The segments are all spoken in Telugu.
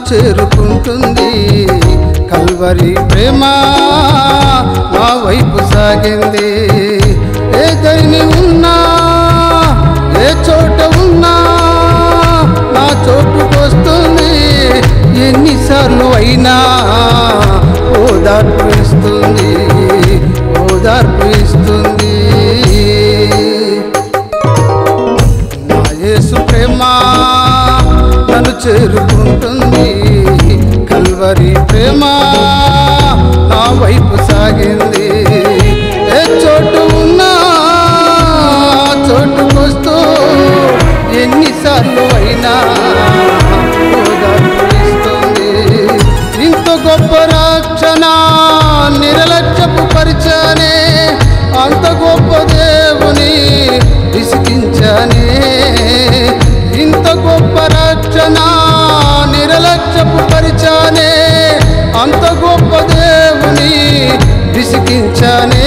చేరుకుంటుంది కల్వరి ప్రేమ నా వైపు సాగింది ఏ దైని ఉన్నా ఏ చోట ఉన్నా నా చోటుకొస్తుంది ఎన్నిసార్లు అయినా ఓదార్పు ఇస్తుంది ఓదార్పు ఇస్తుంది నా యేసు ప్రేమ నన్ను చేరుకుంటుంది కల్వరి ప్రేమ నా వైపు సాగింది ఏ చోటు ఉన్నా ఆ చోటుకొస్తూ ఎన్నిసార్లు అయినా ఓదార్పు ఇస్తుంది ఇంత గొప్ప రక్షణ నిరలక్ష్యపు పరిచనే అంత గొప్ప దేవుని విసిగించనే ఇంత గొప్ప రక్షణ నిరలక్ష్యపు పరిచనే అంత గొప్ప దేవుని విసిగించనే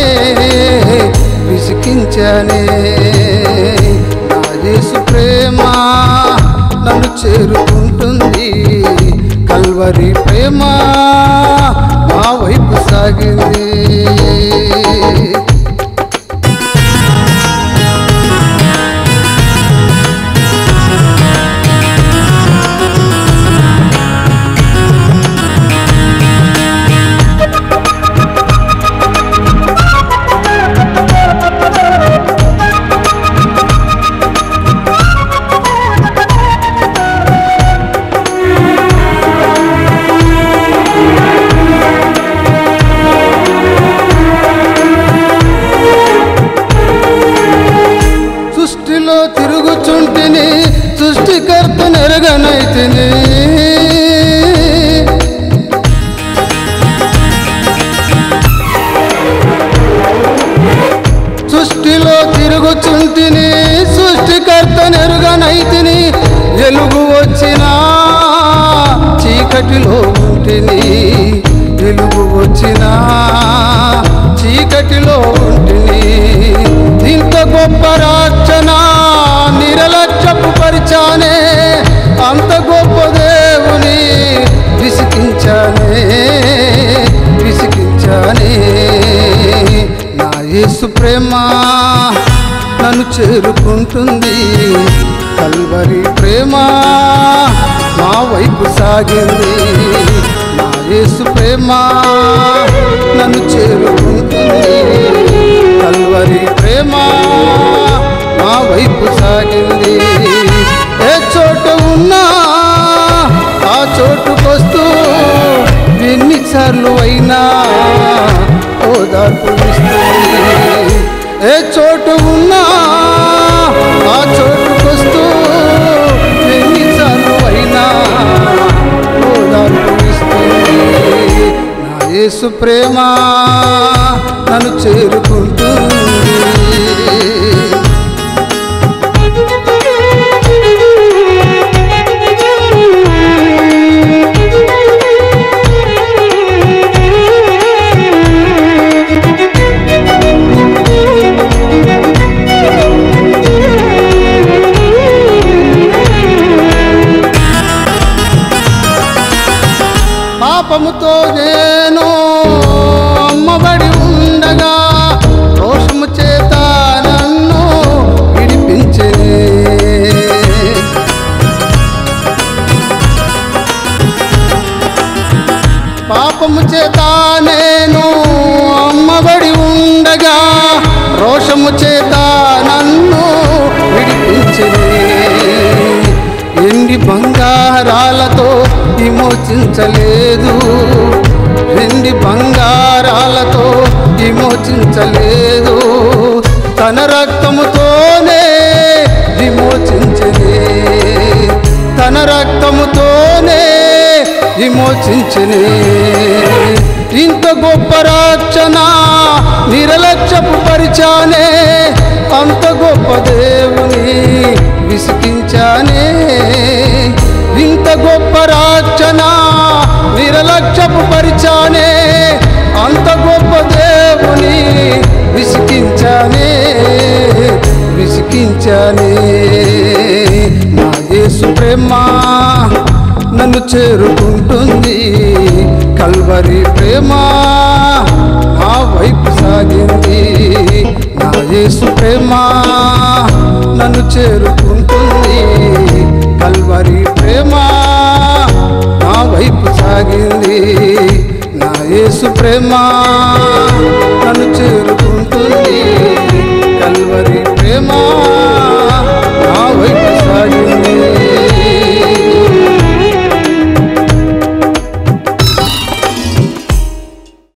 విసిగించనే నా యేసు ప్రేమ నన్ను చేరుకుంటుంది కల్వరి ప్రేమ మా వైపు సాగింది సృష్టిలో తిరుగుచుంటిని సృష్టికర్త నెరగనైతిని సృష్టిలో తిరుగుచుంటిని సృష్టికర్త నెరుగనైతిని వెలుగు వచ్చినా చీకటిలో ఉంటిని వెలుగు వచ్చినా చీకటిలో ఉంటిని ఇంత గొప్ప రక్షణ నిరలక్ష్యపు పరిచానే అంత గొప్ప దేవుని విసికించానే విసికించానే నా యేసు ప్రేమ నన్ను చేరుకుంటుంది కల్వరి ప్రేమ మా వైపు సాగింది నా యేసు ప్రేమ నన్ను చేరుకుంటుంది కల్వరి ప్రేమ మా వైపు సాగింది ఏ చోట ఉన్నా ఆ చోటుకొస్తూ ఎన్నిసార్లు అయినా ఓదార్పు ఇస్తుంది ఏ చోటు ఉన్నా ఆ చోటుకొస్తూ ఎన్నిసార్లు అయినా ఓదార్పు ఇస్తుంది నా యేసు ప్రేమ నన్ను చేరుకుంటుంది పాపముతో నేను అమ్మబడి ఉండగా రోషము చేత నన్ను విడిపించే పాపము చేత నేను అమ్మబడి ఉండగా రోషము చేత నన్ను విడిపించే ఎండి బంగారాలతో విమోచించలేదు వెండి బంగారాలతో విమోచించలేదు తన రక్తముతోనే విమోచించలే తన రక్తముతోనే విమోచించలే ఇంత గొప్ప రక్షణ నిరలక్ష్యపు పరిచానే అంత గొప్ప దేవుని విసికించానే ఇంత గొప్ప రక్షణ నిరలక్ష్యపు పరిచానే అంత గొప్ప దేవుని విసికించానే విసికించానే నా యేసు ప్రేమ నన్ను నన్ను చేరుకుంటుంది కల్వరి ప్రేమ నా వైపు సాగింది నా యేసు ప్రేమ నన్ను చేరుకుంటుంది కల్వరి ప్రేమ నా వైపు సాగింది నా యేసు ప్రేమ